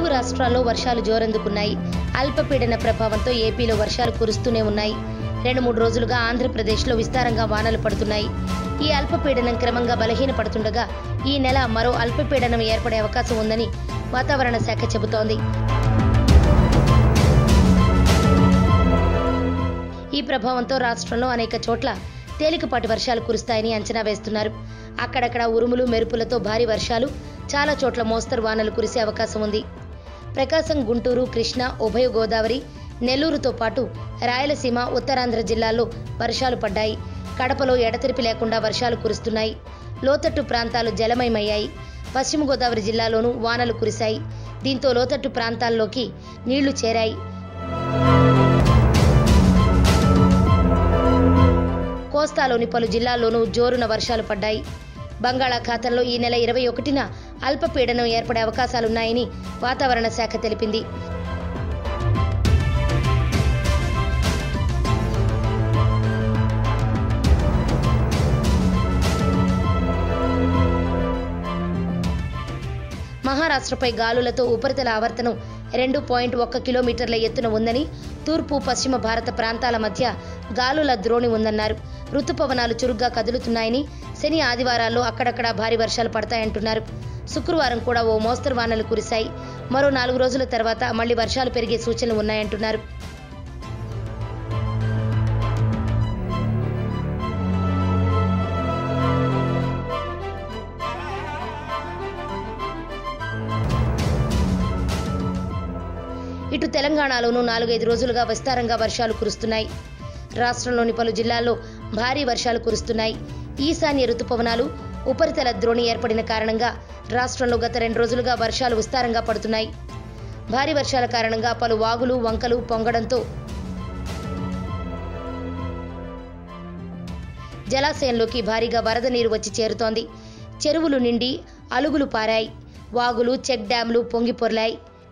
తెలుగు రాష్ట్రాల్లో వర్షాలు జోరందుకున్నాయి అల్పపీడన ప్రభావంతో ఏపీలో వర్షాలు కురుస్తూనే ఉన్నాయి రెండు మూడు రోజులుగా ఆంధ్రప్రదేశ్లో విస్తారంగా వానలు పడుతున్నాయి ఈ అల్పపీడనం క్రమంగా బలహీనపడుతుండగా ఈ నెల మరో అల్పపీడనం ఏర్పడే అవకాశం ఉందని వాతావరణ శాఖ చెబుతోంది ఈ ప్రభావంతో రాష్ట్రంలో అనేక చోట్ల తేలికపాటి వర్షాలు కురుస్తాయని అంచనా వేస్తున్నారు అక్కడక్కడ ఉరుములు మెరుపులతో భారీ వర్షాలు చాలా చోట్ల మోస్తరు వానలు కురిసే అవకాశం ఉంది ప్రకాశం గుంటూరు కృష్ణా ఉభయ గోదావరి నెల్లూరుతో పాటు రాయలసీమ ఉత్తరాంధ్ర జిల్లాల్లో వర్షాలు పడ్డాయి కడపలో ఎడతెరిపి లేకుండా వర్షాలు కురుస్తున్నాయి లోతట్టు ప్రాంతాలు జలమయమయ్యాయి పశ్చిమ గోదావరి జిల్లాలోనూ వానలు కురిశాయి దీంతో లోతట్టు ప్రాంతాల్లోకి నీళ్లు చేరాయి కోస్తాలోని పలు జిల్లాల్లోనూ జోరున వర్షాలు పడ్డాయి బంగాళాఖాతంలో ఈ నెల ఇరవై ఒకటిన అల్పపీడనం ఏర్పడే అవకాశాలున్నాయని వాతావరణ శాఖ తెలిపింది మహారాష్ట్రపై గాలులతో ఉపరితల ఆవర్తనం రెండు పాయింట్ ఒక్క కిలోమీటర్ల ఎత్తున ఉందని తూర్పు పశ్చిమ భారత ప్రాంతాల మధ్య గాలుల ద్రోణి ఉందన్నారు ఋతుపవనాలు చురుగ్గా కదులుతున్నాయని శని ఆదివారాల్లో అక్కడక్కడ భారీ వర్షాలు పడతాయంటున్నారు శుక్రవారం కూడా ఓ మోస్తరు వానలు కురిశాయి మరో నాలుగు రోజుల తర్వాత మళ్లీ వర్షాలు పెరిగే సూచనలు ఉన్నాయంటున్నారు ఇటు తెలంగాణలోనూ నాలుగైదు రోజులుగా విస్తారంగా వర్షాలు కురుస్తున్నాయి రాష్ట్రంలోని పలు జిల్లాల్లో భారీ వర్షాలు కురుస్తున్నాయి ఈశాన్య రుతుపవనాలు ఉపరితల ద్రోణి ఏర్పడిన కారణంగా రాష్ట్రంలో గత రెండు రోజులుగా వర్షాలు విస్తారంగా పడుతున్నాయి భారీ వర్షాల కారణంగా పలు వాగులు వంకలు పొంగడంతో జలాశయంలోకి భారీగా వరద నీరు వచ్చి చేరుతోంది చెరువులు నిండి అలుగులు పారాయి వాగులు చెక్ డ్యాంలు పొంగి పొర్లాయి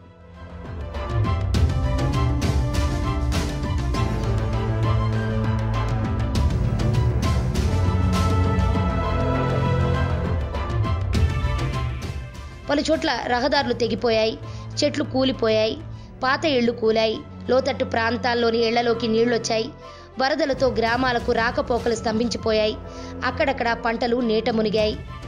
పలు చోట్ల రహదారులు తెగిపోయాయి చెట్లు కూలిపోయాయి పాత ఇళ్లు కూలాయి లోతట్టు ప్రాంతాల్లోని ఇళ్లలోకి నీళ్లొచ్చాయి వరదలతో గ్రామాలకు రాకపోకలు స్తంభించిపోయాయి అక్కడక్కడ పంటలు నీట మునిగాయి